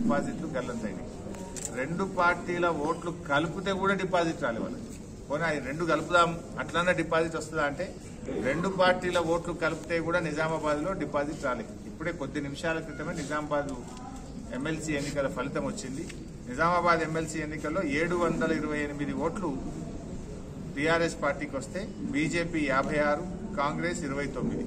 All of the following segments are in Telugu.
డిపాజిట్లు గల్లంతైనాయి రెండు పార్టీల ఓట్లు కలిపితే కూడా డిపాజిట్ రాలే వాళ్ళకి పోనీ అవి రెండు కలుపుదాం అట్లన్నా డిపాజిట్ వస్తుందా అంటే రెండు పార్టీల ఓట్లు కలిపితే కూడా నిజామాబాద్ లో డిపాజిట్ రాలేదు ఇప్పుడే కొద్ది నిమిషాల క్రితమే నిజామాబాద్ ఎమ్మెల్సీ ఎన్నికల ఫలితం వచ్చింది నిజామాబాద్ ఎమ్మెల్సీ ఎన్నికల్లో ఏడు వందల ఇరవై ఎనిమిది ఓట్లు టీఆర్ఎస్ పార్టీకి వస్తే బీజేపీ యాభై ఆరు కాంగ్రెస్ ఇరవై తొమ్మిది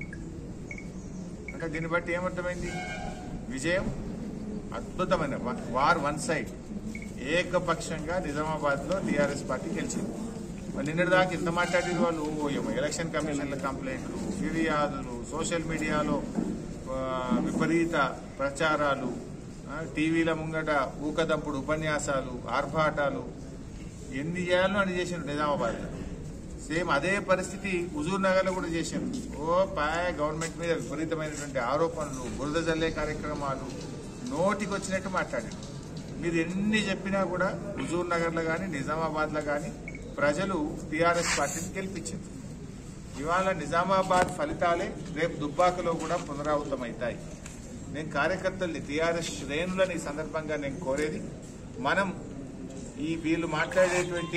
అంటే దీన్ని బట్టి ఏమర్థమైంది విజయం అద్భుతమైన వ- వార్ వన్ సైడ్ ఏకపక్షంగా నిజామాబాద్ లో టీఆర్ఎస్ పార్టీ గెలిచింది మరి నిన్నటి దాకా ఇంత మాట్లాడిన వాళ్ళు ఓ ఏమో ఎలక్షన్ కమిషన్ల కంప్లైంట్లు ఫిర్యాదులు సోషల్ మీడియాలో ఆ, విపరీత ప్రచారాలు ఆ, టీవీల ముంగట ఊకదంపుడు ఉపన్యాసాలు ఆర్భాటాలు ఎన్ని చేయాలో అని చేసిండు నిజామాబాద్ సేమ్ అదే పరిస్థితి హుజూర్ నగర్ లో కూడా చేసిండు ఓ పాయ గవర్నమెంట్ మీద విపరీతమైనటువంటి ఆరోపణలు బురద జల్లే కార్యక్రమాలు నోటికి వచ్చినట్టు మాట్లాడాడు మీరు ఎన్ని చెప్పినా కూడా హుజూర్ నగర్ లో కానీ నిజామాబాద్ లో కానీ ప్రజలు టీఆర్ఎస్ పార్టీని గెలిపించారు ఇవాళ నిజామాబాద్ ఫలితాలే రేపు దుబ్బాకలో కూడా పునరావృతమవుతాయి నేను కార్యకర్తల్ని టీఆర్ఎస్ శ్రేణులని ఈ సందర్భంగా నేను కోరేది మనం ఈ వీళ్ళు మాట్లాడేటువంటి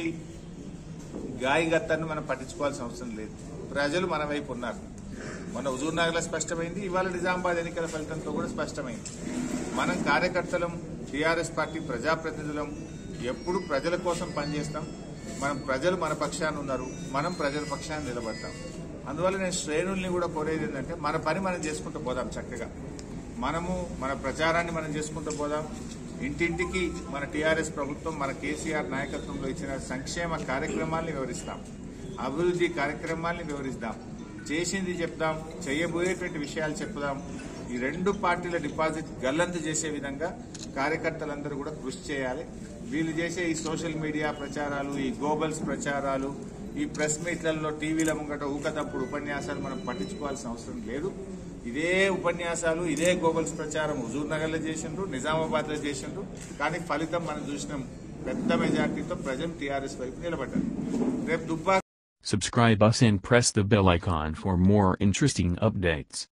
గాయగత్తను మనం పట్టించుకోవాల్సిన అవసరం లేదు ప్రజలు మన వైపు ఉన్నారు మొన్న హుజూర్ నగర్లో స్పష్టమైంది ఇవాళ నిజామాబాద్ ఎన్నికల ఫలితంతో కూడా స్పష్టమైంది మనం కార్యకర్తలం టీఆర్ఎస్ పార్టీ ప్రజాప్రతినిధులం ఎప్పుడు ప్రజల కోసం పనిచేస్తాం మనం ప్రజలు మన పక్షాన ఉన్నారు మనం ప్రజల పక్షాన నిలబడతాం అందువల్ల నేను శ్రేణుల్ని కూడా కోరేది ఏంటంటే మన పని మనం చేసుకుంటూ పోదాం చక్కగా మనము మన ప్రచారాన్ని మనం చేసుకుంటూ పోదాం ఇంటింటికి మన టీఆర్ఎస్ ప్రభుత్వం మన కేసీఆర్ నాయకత్వంలో ఇచ్చిన సంక్షేమ కార్యక్రమాల్ని వివరిస్తాం అభివృద్ధి కార్యక్రమాల్ని వివరిస్తాం చేసింది చెప్దాం చేయబోయేటువంటి విషయాలు చెప్దాం ఈ రెండు పార్టీల డిపాజిట్ గల్లంతు చేసే విధంగా కార్యకర్తలందరూ కూడా కృషి చేయాలి వీళ్ళు చేసే ఈ సోషల్ మీడియా ప్రచారాలు ఈ గోబల్స్ ప్రచారాలు ఈ ప్రెస్ మీట్లలో టీవీల ముంగట ఊకతప్పుడు ఉపన్యాసాలు మనం పట్టించుకోవాల్సిన అవసరం లేదు ఇదే ఉపన్యాసాలు ఇదే గోబల్స్ ప్రచారం హుజూర్ నగర్ లో చేసిండ్రు నిజామాబాద్ లో చేసిండ్రు కానీ ఫలితం మనం చూసినాం పెద్ద మెజార్టీతో ప్రజలు టీఆర్ఎస్ వైపు నిలబడ్డారు రేపు దుబ్బా Subscribe us and press the bell icon for more interesting updates.